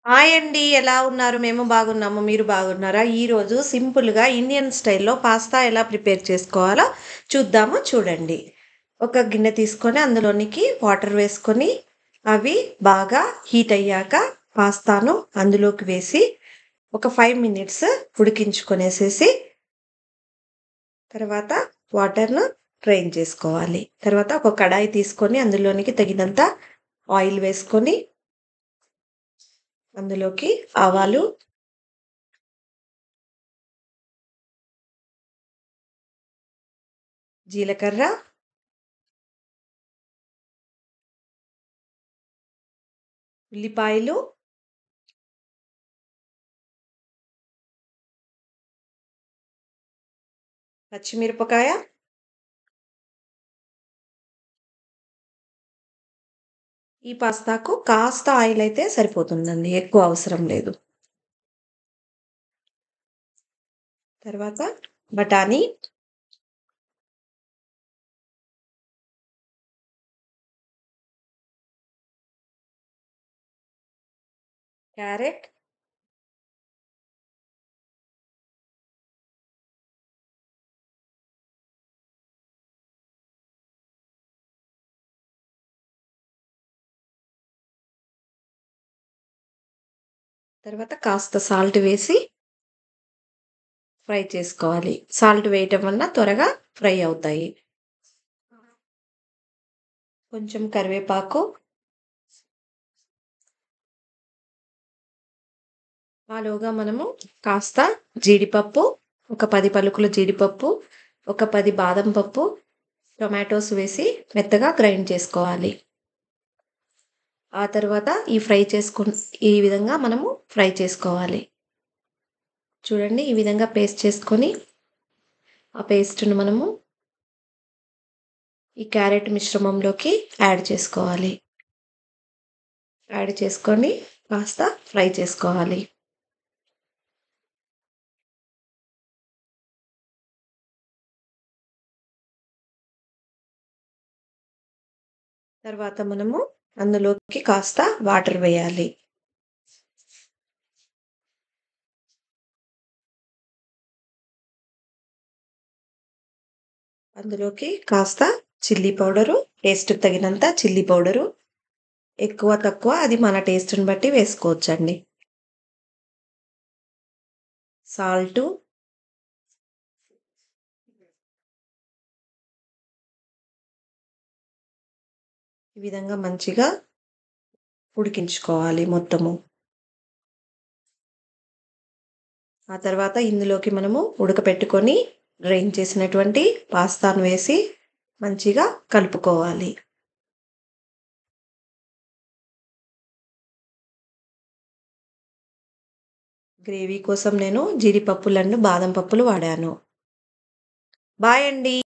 Hi అండి. ఎలా ఉన్నారు? మేము బాగున్నాము. మీరు బాగున్నారా? ఈరోజు సింపుల్‌గా ఇండియన్ స్టైల్‌లో పాస్తా ఎలా ప్రిపేర్ చేసుకోవాలో చూద్దాము చూడండి. ఒక గిన్నె తీసుకొని అందులోనికి వాటర్ వేసుకొని అవి బాగా హీట్ అయ్యాక పాస్తాను అందులోకి వేసి ఒక 5 మినిట్స్ ఉడికించుకొనేసేసి తర్వాత వాటర్‌ను డ్రైన్ చేసుకోవాలి. తర్వాత ఒక కడాయి తీసుకొని అందులోనికి తగినంత ఆయిల్ వేసుకొని అందులోకి ఆవాలు జీలకర్ర ఉల్లిపాయలు పచ్చిమిరపకాయ ఈ పాస్తాకు కాస్త ఆయిల్ అయితే సరిపోతుందండి. ఎక్కువ అవసరం లేదు. తర్వాత బఠానీ క్యారెట్ తర్వాత కాస్త సాల్ట్ వేసి ఫ్రై చేసుకోవాలి. సాల్ట్ వేయటం వల్ల త్వరగా ఫ్రై అవుతాయి. కొంచెం కరివేపాకు ఆలోగా మనము కాస్త జీడిపప్పు, ఒక 10 పలుకుల జీడిపప్పు, ఒక 10 బాదం పప్పు, టొమాటోస్ వేసి మెత్తగా గ్రైండ్ చేసుకోవాలి. ఆ తర్వాత ఈ ఫ్రై చేసుకున్ ఈ విధంగా మనము ఫ్రై చేసుకోవాలి. చూడండి ఈ విధంగా పేస్ట్ చేసుకొని ఆ పేస్ట్‌ను మనము ఈ క్యారెట్ మిశ్రమంలోకి యాడ్ చేసుకోవాలి. యాడ్ చేసుకొని కాస్త ఫ్రై చేసుకోవాలి. తర్వాత మనము అందులోకి కాస్త వాటర్ వేయాలి. అందులోకి కాస్త చిల్లీ పౌడరు, టేస్ట్‌కి తగినంత చిల్లీ పౌడరు. ఎక్కువ, తక్కువ అది మన టేస్ట్‌ని బట్టి వేసుకోవచ్చండి. సాల్టు ఈ విధంగా మంచిగా ఉడికించుకోవాలి మొత్తము. ఆ తర్వాత ఇందులోకి మనము ఉడకపెట్టుకొని డ్రైన్ చేసినటువంటి పాస్తాను వేసి మంచిగా కలుపుకోవాలి. గ్రేవీ కోసం నేను జీడిపప్పులను, బాదం పప్పులు వాడాను. బాయ్ అండి.